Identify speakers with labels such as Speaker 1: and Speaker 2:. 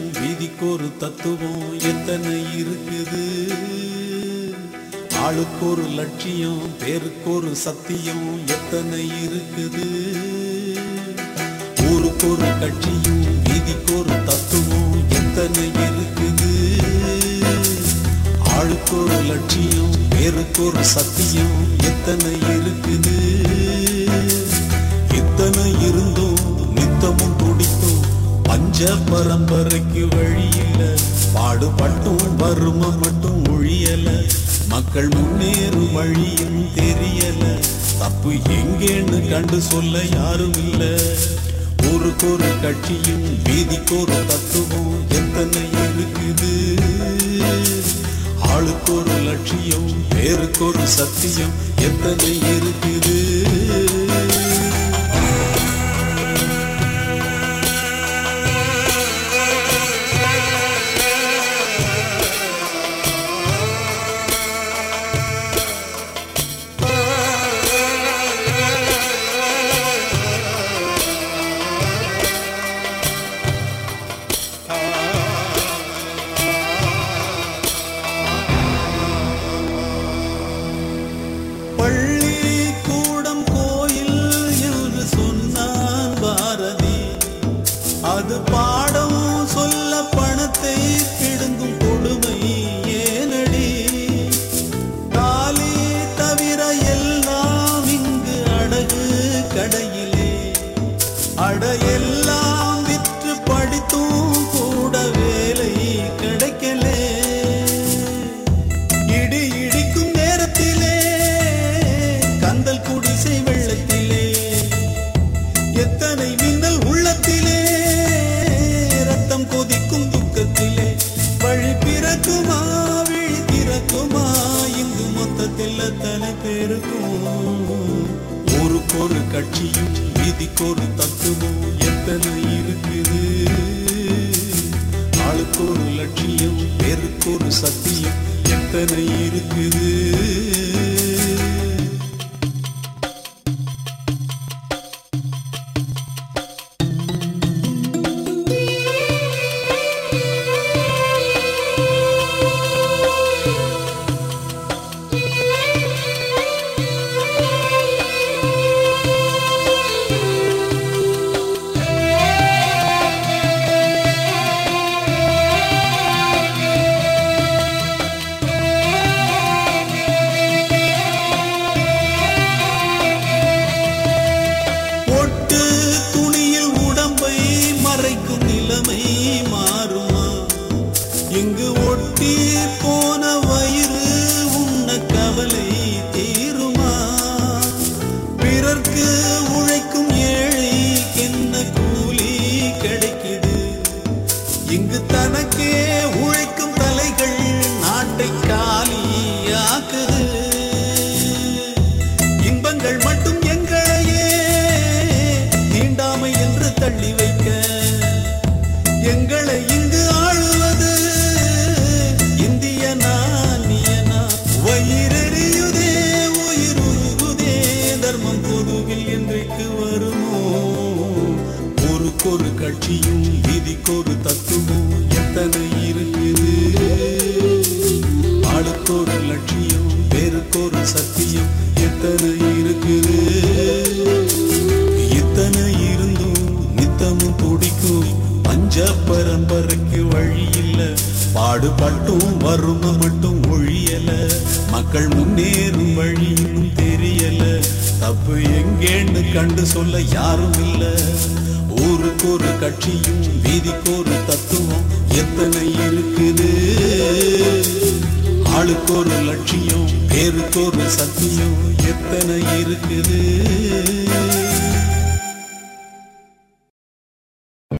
Speaker 1: வீதிக்கு ஒரு தத்துவம் எத்தனை இருக்குது ஆளுக்கு ஒரு லட்சியம் பேருக்கு ஒரு சத்தியம் எத்தனை இருக்குது ஊருக்கு ஒரு கட்சியும் வீதிக்கு ஒரு தத்துவம் எத்தனை இருக்குது ஆளுக்கு ஒரு லட்சியம் பேருக்கு ஒரு சத்தியம் எத்தனை இருக்குது இத்தனை இருந்தும் நித்தமும் துடிக்கும் பஞ்ச பரம்பரைக்கு வழியில பாடுபட்டும் வறுமை மட்டும் ஒழியல மக்கள் முன்னேறும் வழியும் தெரியல தப்பு எங்கேன்னு கண்டு சொல்ல யாரும் இல்ல ஊருக்கு ஒரு கட்சியும் வீதிக்கு ஒரு தத்துவம் எத்தனை இருக்குது ஆளுக்கு ஒரு லட்சியம் பேருக்கு ஒரு சத்தியம் எத்தனை இருக்குது பள்ளி கூடம் கோயில் என்று சொன்னான் பாரதி அது பாடம் சொல்ல பணத்தை பிடுங்கும் கொடுமை ஏனடி தாலி தவிர எல்லாம் இங்கு அடகு கடையிலே அடையெல்லாம் விற்று படித்தும் கூட வேலை கிடைக்கலே இடி இடிக்கும் நேரத்திலே கந்தல் குடிசை வெள்ளத்திலே எத்தனை மின்னல் உள்ளத்திலே ரத்தம் கொதிக்கும் துக்கத்திலே வழி பிறக்குமா விழி திறக்குமா இங்கு மொத்தத்தில் அத்தனை பேருக்கும் ஊருக்கு ஒரு கட்சியும் வீதிக்கு ஒரு தத்துவம் எத்தனை இருக்குது ஆளுக்கு ஒரு லட்சியம் பேருக்கு ஒரு சத்தியம் எத்தனை இருக்குது ஒட்டு துணியில் உடம்பை மறைக்கும் நிலைமை மாறுமா இங்கு ஒட்டி போன வயிறு உண்ண கவலை தீருமா பிறர்க்கு உழைக்கும் ஏழை என்ன கூலி கிடைக்குது இங்கு தனக்கே உழைக்கும் தலைகள் நாட்டை காலியாக்குது இன்பங்கள் மட்டும் எங்களையே தீண்டாமை என்று தள்ளி வைக்க எங்களை இங்கு ஆளுவது இந்திய நானியனா வயிறெறியுதே உயிர் உருகுதே தர்மம் பொதுவில் என்றைக்கு வருமோ ஊருக்கொரு கட்சியும் வீதிக்கொரு தத்துவம் எத்தனை இருக்குது ஆளுக்கொரு லட்சியம் பேருக்கொரு சத்தியம் எத்தனை இருக்குது இத்தனை இருந்தும் நித்தமும் துடிக்கும் பஞ்ச பரம்பரைக்கு வழி இல்ல பாடுபட்டும் வறுமை மட்டும் ஒழியல மக்கள் முன்னேறும் வழி இன்னும் தெரியல தப்பு எங்கேன்னு கண்டு சொல்ல யாரும் இல்ல ஊருக்கு ஒரு கட்சியும் வீதிக்கு ஒரு தத்துவம் எத்தனை இருக்குது ஆளுக்கு ஒரு லட்சியம் பேருக்கு ஒரு சத்தியம் எத்தனை இருக்குது